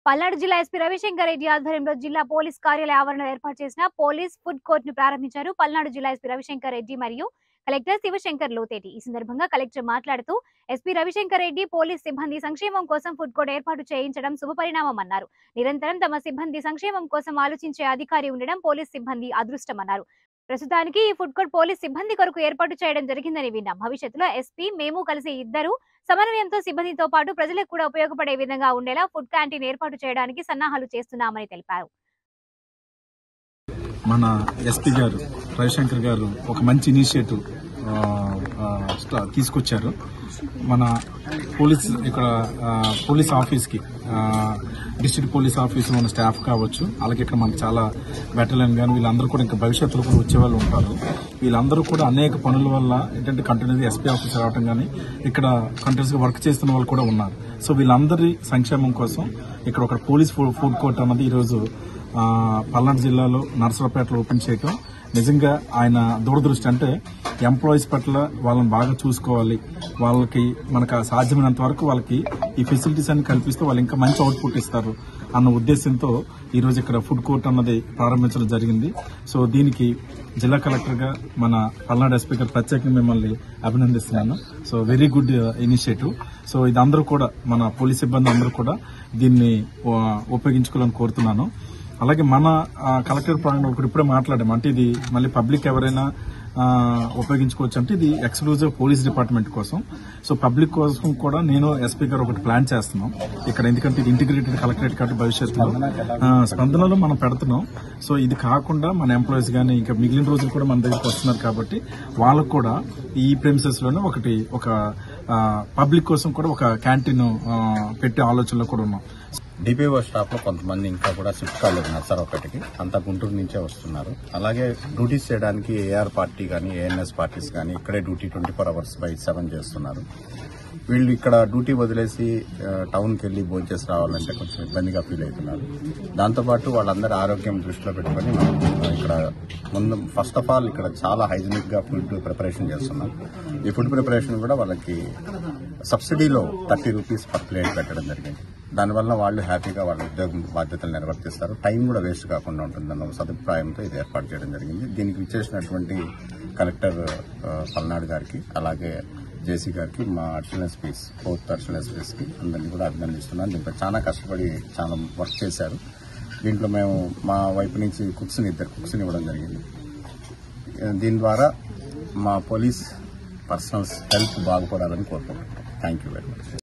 పల్నాడు జిల్లా ఎస్పీ రవిశంకర్ రెడ్డి ఆధ్వర్యంలో జిల్లా పోలీస్ కార్యాలయ ఆవరణలో ఏర్పాటు చేసిన పోలీస్ ఫుడ్ కోర్ట్ ను ప్రారంభించారు పల్నాడు జిల్లా ఎస్పీ రవిశంకర్ రెడ్డి మరియు కలెక్టర్ శివశంకర్ లోతేటి ఈ సందర్భంగా కలెక్టర్ మాట్లాడుతూ ఎస్పీ రవిశంకర్ రెడ్డి పోలీస్ సిబ్బంది సంక్షేమం కోసం ఫుడ్ కోర్ట్ ఏర్పాటు చేయించడం శుభపరిణామం అన్నారు నిరంతరం తమ సిబ్బంది సంక్షేమం కోసం ఆలోచించే అధికారి ఉండడం పోలీస్ సిబ్బంది అదృష్టమన్నారు ప్రస్తుతానికి ఈ ఫుడ్ కోర్ట్ పోలీస్ సిబ్బంది కొరకు ఏర్పాటు చేయడం జరిగిందని విన్నాం భవిష్యత్తులో ఎస్పీ మేము కలిసి ఇద్దరు సమన్వయంతో సిబ్బందితో పాటు ప్రజలకు కూడా ఉపయోగపడే విధంగా ఉండేలా ఫుడ్ క్యాంటీన్ ఏర్పాటు చేయడానికి సన్నాహాలు చేస్తున్నామని తెలిపారు మన ఎస్పీ గారు రవిశంకర్ గారు ఒక మంచి ఇనిషియేటివ్ ఆ, ఆ, స్టా- తీసుకొచ్చారు మన పోలీస్ ఇక్కడ ఆ, పోలీస్ ఆఫీస్కి ఆ, డిస్ట్రిక్ట్ పోలీస్ ఆఫీస్ ఉన్న స్టాఫ్ కావచ్చు అలాగే ఇక్కడ మనకు చాలా బెటలియన్ కానీ వీళ్ళందరూ కూడా ఇంకా భవిష్యత్తులో కూడా వచ్చే వాళ్ళు ఉంటారు వీళ్ళందరూ కూడా అనేక పనుల వల్ల ఏంటంటే కంటిన్యూస్ ఎస్పీ ఆఫీస్ రావడం కానీ ఇక్కడ కంటిన్యూస్ గా వర్క్ చేస్తున్న వాళ్ళు కూడా ఉన్నారు సో వీళ్ళందరి సంక్షేమం కోసం ఇక్కడ ఒక పోలీస్ ఫుడ్ ఫుడ్ కోర్ట్ అన్నది ఈరోజు ఆ, పల్నాడు జిల్లాలో నర్సరావుపేటలో ఓపెన్ చేయటం నిజంగా ఆయన దూరదృష్టి అంటే ఎంప్లాయీస్ పట్ల వాళ్ళని బాగా చూసుకోవాలి వాళ్ళకి మనకు సాధ్యమైనంత వరకు వాళ్ళకి ఈ ఫెసిలిటీస్ అన్ని కల్పిస్తే వాళ్ళు ఇంకా మంచి అవుట్పుట్ ఇస్తారు అన్న ఉద్దేశంతో ఈ రోజు ఇక్కడ ఫుడ్ కోర్ట్ అన్నది ప్రారంభించడం జరిగింది సో దీనికి జిల్లా కలెక్టర్ గా మన పల్నాడు ఎస్పీ గారు ప్రత్యేకంగా మిమ్మల్ని అభినందిస్తున్నాను so very good initiative so ఇది అందరూ కూడా మన పోలీస్ సిబ్బంది అందరూ కూడా దీన్ని ఆ, ఉపయోగించుకోవాలని కోరుతున్నాను అలాగే మన ఆ, కలెక్టర్ ప్రాంగణం ఒకటి ఇప్పుడే మాట్లాడాము అంటే ఇది మళ్ళీ పబ్లిక్ ఎవరైనా ఆ, ఉపయోగించుకోవచ్చు అంటే ఇది ఎక్స్క్లూజివ్ పోలీస్ డిపార్ట్మెంట్ కోసం సో పబ్లిక్ కోసం కూడా నేను ఎస్పీ గారు ఒకటి ప్లాన్ చేస్తున్నాం ఇక్కడ ఎందుకంటే ఇది ఇంటిగ్రేటెడ్ కలెక్టరేట్ కాబట్టి భవిష్యత్తులో ఆ, స్పందనలో మనం పెడుతున్నాం సో ఇది కాకుండా మన ఎంప్లాయీస్ కానీ ఇంకా మిగిలిన రోజులు కూడా మన దగ్గరికి వస్తున్నారు కాబట్టి వాళ్ళకు కూడా ఈ ప్రెమిసెస్ లోనే ఒకటి ఒక పబ్లిక్ కోసం కూడా ఒక క్యాంటీన్ పెట్టే ఆలోచనలో కూడా ఉన్నాం డిపిఓ స్టాఫ్ లో కొంతమంది ఇంకా కూడా షిఫ్ట్ కాలేదు నర్సరావుపేటకి అంతా గుంటూరు నుంచే వస్తున్నారు అలాగే డ్యూటీస్ చేయడానికి ఏఆర్ పార్టీ కానీ ఏఎన్ఎస్ పార్టీస్ కానీ ఇక్కడే duty twenty four hours by seven చేస్తున్నారు వీళ్ళు ఇక్కడ డ్యూటీ వదిలేసి ఆ, టౌన్కి వెళ్ళి భోంచేసి రావాలంటే కొంచెం ఇబ్బందిగా ఫీల్ అవుతున్నారు దాంతోపాటు వాళ్ళందరి ఆరోగ్యం దృష్టిలో పెట్టుకొని మనం ఇక్కడ ముందు ఫస్ట్ ఆఫ్ ఆల్ ఇక్కడ చాలా హైజీనిక్ గా ఫుడ్ ప్రిపరేషన్ చేస్తున్నాం ఈ ఫుడ్ ప్రిపరేషన్ కూడా వాళ్ళకి సబ్సిడీలో థర్టీ రూపీస్ పర్ ప్లేట్ పెట్టడం జరిగింది దానివల్ల వాళ్ళు హ్యాపీగా వాళ్ళ ఉద్యోగం బాధ్యతలు నిర్వర్తిస్తారు టైం కూడా వేస్ట్ కాకుండా ఉంటుందన్న ఒక సదుపాయంతో ఇది ఏర్పాటు చేయడం జరిగింది దీనికి ఇచ్చేసినటువంటి కలెక్టర్ ఆ, పల్నాడు గారికి అలాగే జేసీ గారికి మా అడిషనల్ ఎస్పీస్ ఫోర్త్ అడిషనల్ ఎస్పీస్కి అందరినీ కూడా అభినందిస్తున్నాను దీంట్లో చాలా కష్టపడి చాలా వర్క్ చేశారు దీంట్లో మేము మా వైపు నుంచి కుక్స్ని ఇద్దరు కుక్స్ని ఇవ్వడం జరిగింది దీని ద్వారా మా పోలీస్ పర్సనల్స్ హెల్త్ బాగుపడాలని కోరుకుంటున్నాం థ్యాంక్ యూ వెరీ మచ్